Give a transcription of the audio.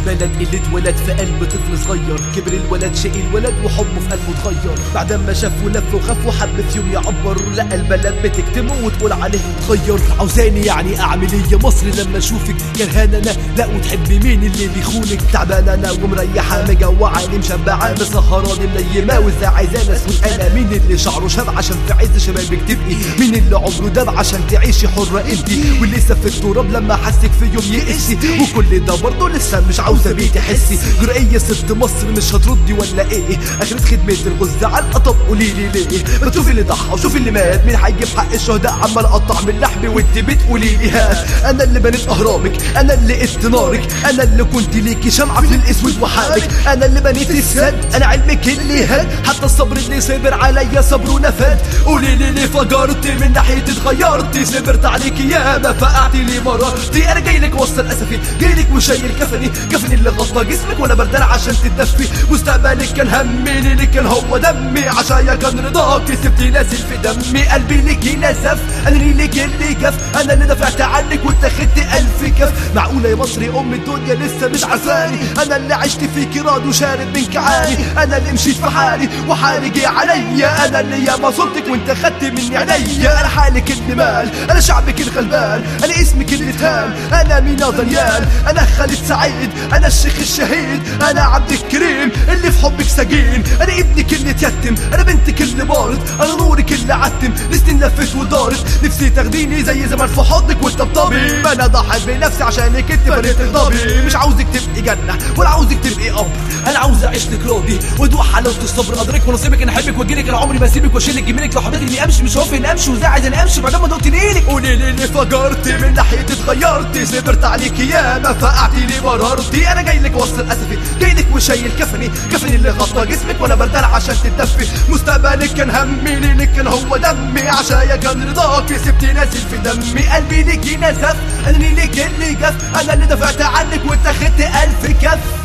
البلد اللي اتولد في قلب طفل صغير كبر الولد شقي الولد وحبه في قلبه اتغير بعد ما شاف ولف وخاف وحب في يوم يعبر لقى البلد بتكتمه وتقول عليه اتغير عاوزاني يعني اعمل ايه يا مصر لما اشوفك كرهان انا لا وتحبي مين اللي بيخونك تعبان انا ومريحه مجوعاني مشبعه مسهراني منيمه واذا عايزاني اسكت انا مين اللي شعره شاب عشان في عز شبابك تبقي مين اللي عمره داب عشان تعيشي حره انتي واللي سف التراب لما حسك في يوم يقسي وكل ده برضه لسه مش عاوزه بيه تحسي جرأية ست مصر مش هتردي ولا ايه اخرة خدمة الغز على القطب قولي لي ليه ما تشوفي اللي ضحى وشوفي اللي مات مين هيجيب حق الشهداء عمال اقطع من لحمي وانت بتقولي لي هات انا اللي بنيت اهرامك انا اللي قست نارك انا اللي كنت ليكي شمعة في الاسود وحالك انا اللي بنيت السد انا علمك اللي هد حتى الصبر اللي صبر عليا صبره نفد قولي لي ليه فجرت من ناحية اتغيرتي صبرت عليك ياما فقعتي لي مرارتي انا جاي لك وصل اسفي جاي لك وشايل كفني كفني اللي غطى جسمك وانا بردان عشان تتدفي مستقبلك كان همي ليلي كان هو دمي عشايا كان رضاك سبتي نازل في دمي قلبي ليكي نزف انا ليك اللي جف انا اللي دفعت عنك واتخذت الف كف معقولة يا مصري ام الدنيا لسه مش عارفاني انا اللي عشت فيكي راضي وشارب من كعاني انا اللي مشيت في حالي وحالي جه عليا انا اللي ياما صرتك وانت خدت مني عينيا انا حالك اللي مال انا شعبك الغلبان انا اسمك اللي اتهان انا مينا ضيان انا خالد سعيد انا الشيخ الشهيد انا عبد الكريم اللي في حبك سجين انا ابنك اللي اتيتم انا بنتك اللي بارد انا نورك اللي عتم لسنين لفت ودارت نفسي تاخديني زي زمان في حضنك وتطبطبي انا ضحيت بنفسي عشانك انت بنيت تغضبي مش عاوزك تبقي جنه ولا عاوزك تبقي قبر انا عاوز اعيش لك راضي وادوق حلاوه الصبر ادرك ونصيبك انا احبك واجيلك انا عمري ما اسيبك واشيلك جميلك لو حبيت اني امشي مش هوفي اني امشي وزي عايز اني امشي بعد ما دقت نيلك قولي لي ليه فجرت من ناحيه اتغيرتي صبرت عليك ياما فقعتي لي مرارتي انا جاي لك وصل اسفي جاي لك وشايل كفني كفني اللي غطى جسمك وانا بردان عشان تتدفي مستقبلك كان همي ليلك كان هو دمي عشايا كان رضاك سبتي نازل في دمي قلبي ليكي نزف انا ليك اللي جف انا اللي دفعت عنك واتخذت الف كف